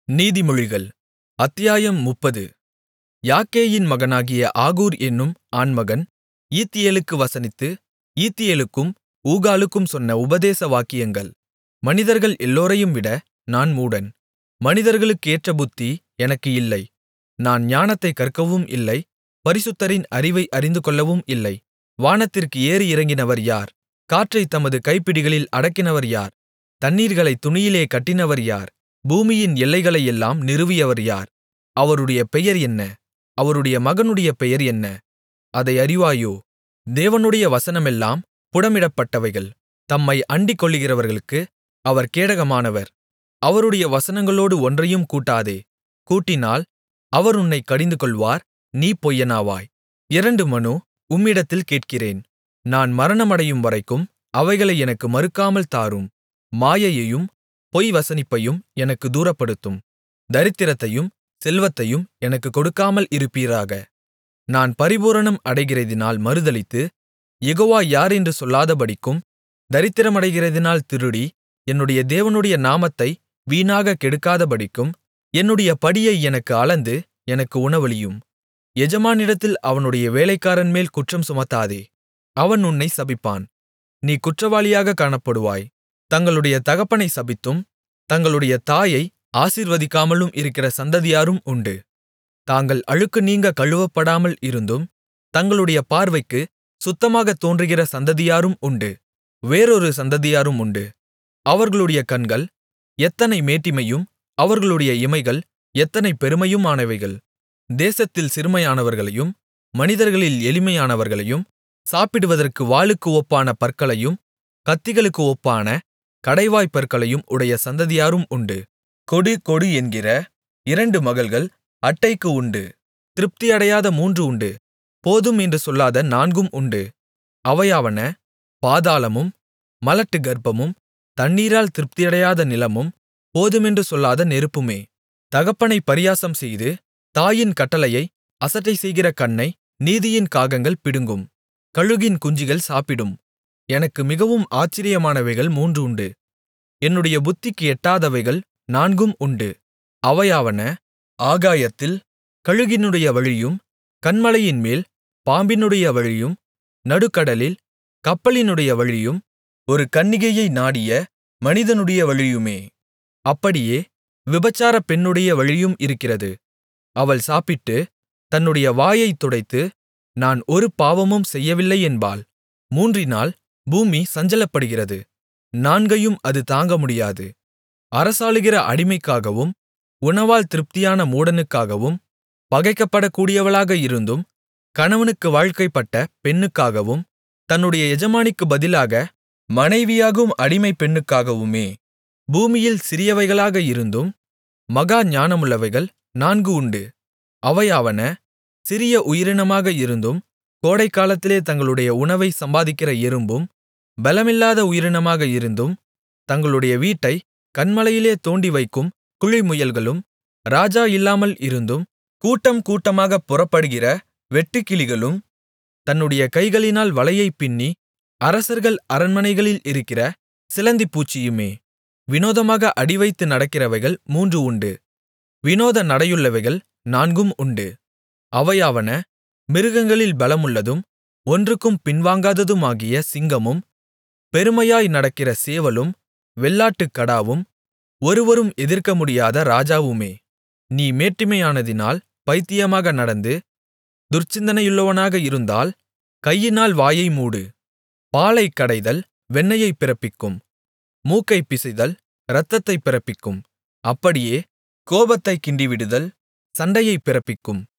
நீதிமொழிகள் அத்தியாயம் முப்பது யாக்கேயின் மகனாகிய ஆகூர் என்னும் ஆண்மகன் ஈத்தியேலுக்கு வசனித்து ஈத்தியேலுக்கும் ஊகாலுக்கும் சொன்ன உபதேச வாக்கியங்கள் மனிதர்கள் எல்லோரையும்விட நான் மூடன் மனிதர்களுக்கேற்ற புத்தி எனக்கு இல்லை நான் ஞானத்தைக் கற்கவும் இல்லை பரிசுத்தரின் அறிவை அறிந்துகொள்ளவும் இல்லை வானத்திற்கு ஏறி இறங்கினவர் யார் காற்றைத் தமது கைப்பிடிகளில் அடக்கினவர் யார் தண்ணீர்களைத் துணியிலே கட்டினவர் யார் பூமியின் எல்லைகளையெல்லாம் நிறுவியவர் யார் அவருடைய பெயர் என்ன அவருடைய மகனுடைய பெயர் என்ன அதை அறிவாயோ தேவனுடைய வசனமெல்லாம் புடமிடப்பட்டவைகள் தம்மை அண்டிக்கொள்ளுகிறவர்களுக்கு அவர் கேடகமானவர் அவருடைய வசனங்களோடு ஒன்றையும் கூட்டாதே கூட்டினால் அவர் உன்னைக் கடிந்துகொள்வார் நீ பொய்யனாவாய் இரண்டு மனு உம்மிடத்தில் கேட்கிறேன் நான் மரணமடையும் வரைக்கும் அவைகளை எனக்கு மறுக்காமல் தாரும் மாயையையும் பொய் வசனிப்பையும் எனக்குத் தூரப்படுத்தும் தரித்திரத்தையும் செல்வத்தையும் எனக்குக் கொடுக்காமல் இருப்பீராக நான் பரிபூரணம் அடைகிறதினால் மறுதலித்து யெகோவா யார் என்று சொல்லாதபடிக்கும் தரித்திரமடைகிறதினால் திருடி என்னுடைய தேவனுடைய நாமத்தை வீணாகக் கெடுக்காதபடிக்கும் என்னுடைய படியை எனக்கு அளந்து எனக்கு உணவளியும் எஜமானிடத்தில் அவனுடைய வேலைக்காரன்மேல் குற்றம் சுமத்தாதே அவன் உன்னைச் சபிப்பான் நீ குற்றவாளியாகக் காணப்படுவாய் தங்களுடைய தகப்பனை சபித்தும் தங்களுடைய தாயை ஆசீர்வதிக்காமலும் இருக்கிற சந்ததியாரும் உண்டு தாங்கள் அழுக்கு நீங்க கழுவப்படாமல் இருந்தும் தங்களுடைய பார்வைக்கு சுத்தமாகத் தோன்றுகிற சந்ததியாரும் உண்டு வேறொரு சந்ததியாரும் உண்டு அவர்களுடைய கண்கள் எத்தனை மேட்டிமையும் அவர்களுடைய இமைகள் எத்தனை பெருமையுமானவைகள் தேசத்தில் சிறுமையானவர்களையும் மனிதர்களில் எளிமையானவர்களையும் சாப்பிடுவதற்கு வாளுக்கு ஒப்பான பற்களையும் கத்திகளுக்கு ஒப்பான கடைவாய்ப் பற்களையும் உடைய சந்ததியாரும் உண்டு கொடு கொடு என்கிற இரண்டு மகள்கள் அட்டைக்கு உண்டு திருப்தியடையாத மூன்று உண்டு போதும் என்று சொல்லாத நான்கும் உண்டு அவையாவன பாதாளமும் மலட்டு கர்ப்பமும் தண்ணீரால் திருப்தியடையாத நிலமும் போதுமென்று சொல்லாத நெருப்புமே தகப்பனை பரியாசம் செய்து தாயின் கட்டளையை அசட்டை செய்கிற கண்ணை நீதியின் காகங்கள் பிடுங்கும் கழுகின் குஞ்சுகள் சாப்பிடும் எனக்கு மிகவும் ஆச்சரியமானவைகள் மூன்று உண்டு என்னுடைய புத்திக்கு எட்டாதவைகள் நான்கும் உண்டு அவையாவன ஆகாயத்தில் கழுகினுடைய வழியும் கன்மலையின்மேல் பாம்பினுடைய வழியும் நடுக்கடலில் கப்பலினுடைய வழியும் ஒரு கன்னிகையை நாடிய மனிதனுடைய வழியுமே அப்படியே விபச்சாரப் பெண்ணுடைய வழியும் இருக்கிறது அவள் சாப்பிட்டு தன்னுடைய வாயைத் துடைத்து நான் ஒரு பாவமும் செய்யவில்லை என்பாள் மூன்றினால் பூமி சஞ்சலப்படுகிறது நான்கையும் அது தாங்க முடியாது அரசாளுகிற அடிமைக்காகவும் உணவால் திருப்தியான மூடனுக்காகவும் பகைக்கப்படக்கூடியவளாக இருந்தும் கணவனுக்கு வாழ்க்கைப்பட்ட பெண்ணுக்காகவும் தன்னுடைய எஜமானிக்கு பதிலாக மனைவியாகும் அடிமைப் பெண்ணுக்காகவுமே பூமியில் சிறியவைகளாக இருந்தும் மகா ஞானமுள்ளவைகள் நான்கு உண்டு அவையாவன சிறிய உயிரினமாக இருந்தும் கோடைக்காலத்திலே தங்களுடைய உணவை சம்பாதிக்கிற எறும்பும் பலமில்லாத உயிரினமாக இருந்தும் தங்களுடைய வீட்டை கன்மலையிலே தோண்டி வைக்கும் குழிமுயல்களும் ராஜா இல்லாமல் இருந்தும் கூட்டம் கூட்டமாகப் புறப்படுகிற வெட்டுக்கிளிகளும் தன்னுடைய கைகளினால் வலையைப் பின்னி அரசர்கள் அரண்மனைகளில் இருக்கிற சிலந்திப்பூச்சியுமே வினோதமாக அடிவைத்து நடக்கிறவைகள் மூன்று உண்டு வினோத நடையுள்ளவைகள் நான்கும் உண்டு அவையாவன மிருகங்களில் பலமுள்ளதும் ஒன்றுக்கும் பின்வாங்காததுமாகிய சிங்கமும் பெருமையாய் நடக்கிற சேவலும் வெள்ளாட்டுக் கடாவும் ஒருவரும் எதிர்க்க முடியாத ராஜாவுமே நீ மேட்டிமையானதினால் பைத்தியமாக நடந்து துர்ச்சிந்தனையுள்ளவனாக இருந்தால் கையினால் வாயை மூடு பாலைக் கடைதல் வெண்ணெயைப் பிறப்பிக்கும் மூக்கைப் பிசைதல் இரத்தத்தைப் பிறப்பிக்கும் அப்படியே கோபத்தைக் கிண்டிவிடுதல் சண்டையைப் பிறப்பிக்கும்